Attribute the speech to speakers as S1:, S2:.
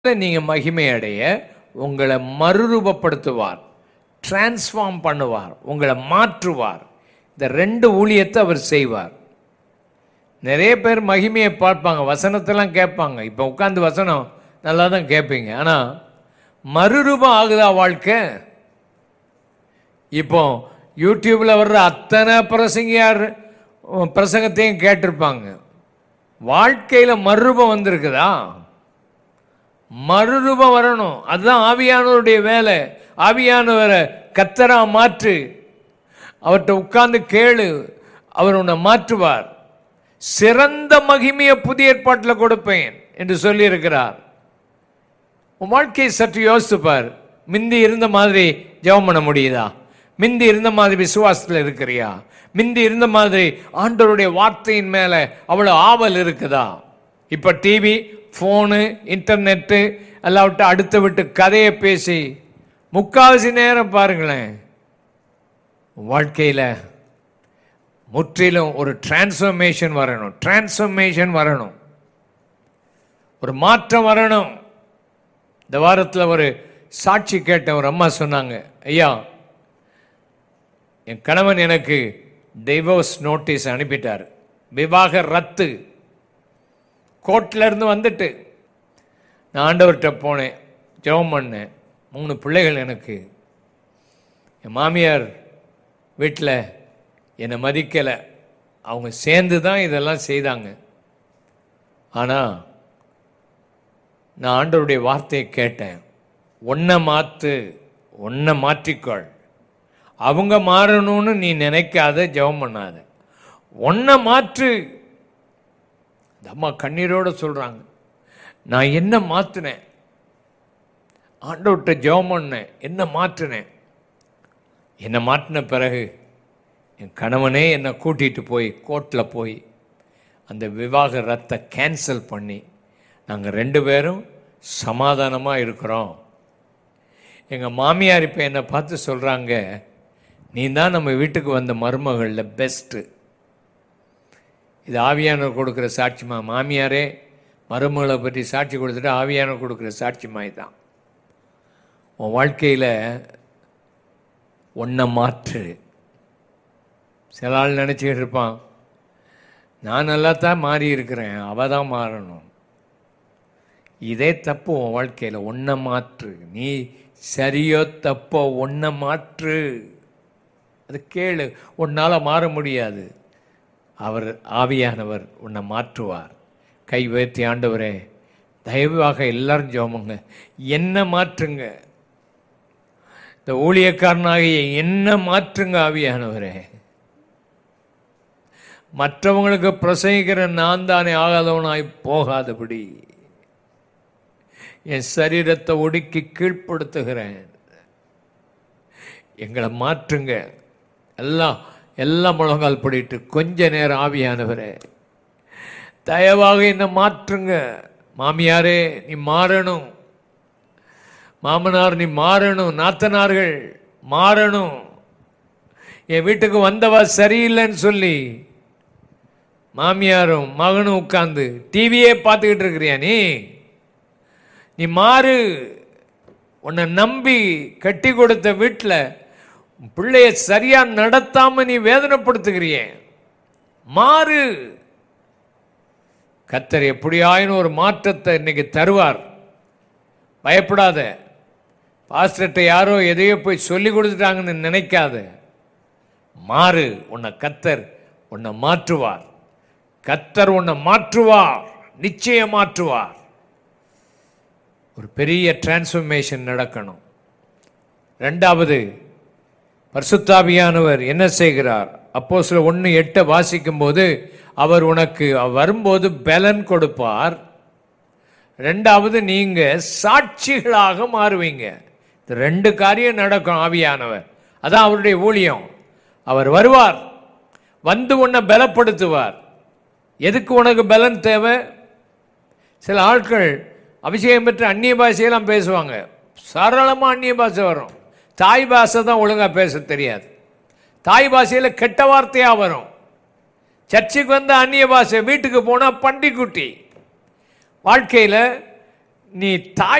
S1: நீங்க மகிமை அடைய உங்களை மறுரூபப்படுத்துவார் டிரான்ஸ்ஃபார்ம் பண்ணுவார் உங்களை மாற்றுவார் இந்த ரெண்டு ஊழியத்தை அவர் செய்வார் நிறைய பேர் மகிமையை பார்ப்பாங்க வசனத்தெல்லாம் கேட்பாங்க இப்போ உட்காந்து வசனம் நல்லா தான் கேட்பீங்க ஆனால் மறுரூபம் ஆகுதா வாழ்க்கை இப்போ யூடியூப்ல வர்ற அத்தனை பிரசங்கியார் பிரசங்கத்தையும் கேட்டிருப்பாங்க வாழ்க்கையில மறுரூபம் வந்திருக்குதா மறுரூபம் வரணும் அதுதான் ஆவியானவருடைய வேலை ஆவியானவரை கத்தரா மாற்று அவர்கிட்ட உட்கார்ந்து கேளு அவர் உன்னை மாற்றுவார் சிறந்த மகிமையை புதிய ஏற்பாட்டில் கொடுப்பேன் என்று சொல்லியிருக்கிறார் உன் வாழ்க்கையை சற்று யோசித்து பார் மிந்தி இருந்த மாதிரி ஜெபம் பண்ண முடியுதா மிந்தி இருந்த மாதிரி விசுவாசத்தில் இருக்கிறியா மிந்தி இருந்த மாதிரி ஆண்டவருடைய வார்த்தையின் மேல அவ்வளவு ஆவல் இருக்குதா இப்ப டிவி ஃபோனு இன்டர்நெட்டு எல்லாம் விட்டு அடுத்து விட்டு கதையை பேசி முக்காவாசி நேரம் பாருங்களேன் உன் வாழ்க்கையில முற்றிலும் ஒரு டிரான்ஸ்ஃபர்மேஷன் வரணும் டிரான்ஸ்ஃபர்மேஷன் வரணும் ஒரு மாற்றம் வரணும் இந்த வாரத்தில் ஒரு சாட்சி கேட்ட ஒரு அம்மா சொன்னாங்க ஐயா என் கணவன் எனக்கு டைவோர்ஸ் நோட்டீஸ் அனுப்பிட்டார் விவாக ரத்து கோர்ட்ல இருந்து வந்துட்டு நான் ஆண்டவர்கிட்ட போனேன் ஜெபம் பண்ணேன் மூணு பிள்ளைகள் எனக்கு என் மாமியார் வீட்டில் என்னை மதிக்கலை அவங்க சேர்ந்து தான் இதெல்லாம் செய்தாங்க ஆனால் நான் ஆண்டவருடைய வார்த்தையை கேட்டேன் ஒன்றை மாற்று ஒன்றை மாற்றிக்கொள் அவங்க மாறணும்னு நீ நினைக்காத ஜெபம் பண்ணாத ஒன்றை மாற்று இந்த அம்மா கண்ணீரோடு சொல்கிறாங்க நான் என்ன மாற்றினேன் ஆண்டவர்கிட்ட ஜெபம் பண்ணேன் என்ன மாற்றினேன் என்னை மாற்றின பிறகு என் கணவனே என்னை கூட்டிகிட்டு போய் கோர்ட்டில் போய் அந்த விவாக ரத்தை கேன்சல் பண்ணி நாங்கள் ரெண்டு பேரும் சமாதானமாக இருக்கிறோம் எங்கள் மாமியார் இப்போ என்னை பார்த்து சொல்கிறாங்க நீ தான் நம்ம வீட்டுக்கு வந்த மருமகளில் பெஸ்ட்டு இது ஆவியானவர் கொடுக்குற சாட்சிமா மாமியாரே மருமகளை பற்றி சாட்சி கொடுத்துட்டு ஆவியானவர் கொடுக்குற சாட்சி மாதிரி தான் உன் வாழ்க்கையில் ஒன்றை மாற்று சில ஆள் நினச்சிக்கிட்டு இருப்பான் நான் நல்லா தான் மாறி இருக்கிறேன் அவ தான் மாறணும் இதே தப்பு உன் வாழ்க்கையில் ஒன்றை மாற்று நீ சரியோ தப்போ ஒன்றை மாற்று அது கேளு உன்னால் மாற முடியாது அவர் ஆவியானவர் உன்னை மாற்றுவார் கை உயர்த்தி ஆண்டவரே தயவாக எல்லாரும் ஜோமுங்க என்ன மாற்றுங்க இந்த ஊழியக்காரனாகிய என்ன மாற்றுங்க ஆவியானவரே மற்றவங்களுக்கு பிரசங்கிக்கிற நான் தானே ஆகாதவனாய் போகாதபடி என் சரீரத்தை ஒடுக்கி கீழ்ப்படுத்துகிறேன் எங்களை மாற்றுங்க எல்லாம் எல்லாம் முழங்கால் படிட்டு கொஞ்ச நேரம் ஆவியானவரே தயவாக என்னை மாற்றுங்க மாமியாரே நீ மாறணும் மாமனார் நீ மாறணும் நாத்தனார்கள் மாறணும் என் வீட்டுக்கு வந்தவா சரியில்லைன்னு சொல்லி மாமியாரும் மகனும் உட்கார்ந்து டிவியே பார்த்துக்கிட்டு இருக்கிறியா நீ நீ மாறு உன்னை நம்பி கட்டி கொடுத்த வீட்டில் பிள்ளைய சரியா நடத்தாம நீ வேதனைப்படுத்துகிறிய மாறு கத்தர் எப்படியாயினும் ஒரு மாற்றத்தை இன்னைக்கு தருவார் பயப்படாத பாஸ்டர்கிட்ட யாரோ எதையோ போய் சொல்லி கொடுத்துட்டாங்கன்னு நினைக்காத மாறு உன்னை கத்தர் உன்னை மாற்றுவார் கத்தர் உன்னை மாற்றுவார் நிச்சயம் மாற்றுவார் ஒரு பெரிய டிரான்ஸ்ஃபர்மேஷன் நடக்கணும் ரெண்டாவது பரிசுத்தாவியானவர் என்ன செய்கிறார் அப்போ சில ஒன்று எட்டை வாசிக்கும் போது அவர் உனக்கு வரும்போது பலன் கொடுப்பார் ரெண்டாவது நீங்க சாட்சிகளாக மாறுவீங்க இந்த ரெண்டு காரியம் நடக்கும் ஆவியானவர் அதான் அவருடைய ஊழியம் அவர் வருவார் வந்து உன்னை பலப்படுத்துவார் எதுக்கு உனக்கு பலன் தேவை சில ஆட்கள் அபிஷேகம் பெற்ற அந்நிய பாஷையெல்லாம் பேசுவாங்க சரளமாக அந்நிய பாஷை வரும் தாய் பாஷை தான் ஒழுங்காக பேச தெரியாது தாய் பாஷையில் கெட்ட வார்த்தையாக வரும் சர்ச்சுக்கு வந்த அந்நிய பாஷை வீட்டுக்கு போனால் பண்டிக்குட்டி வாழ்க்கையில் நீ தாய்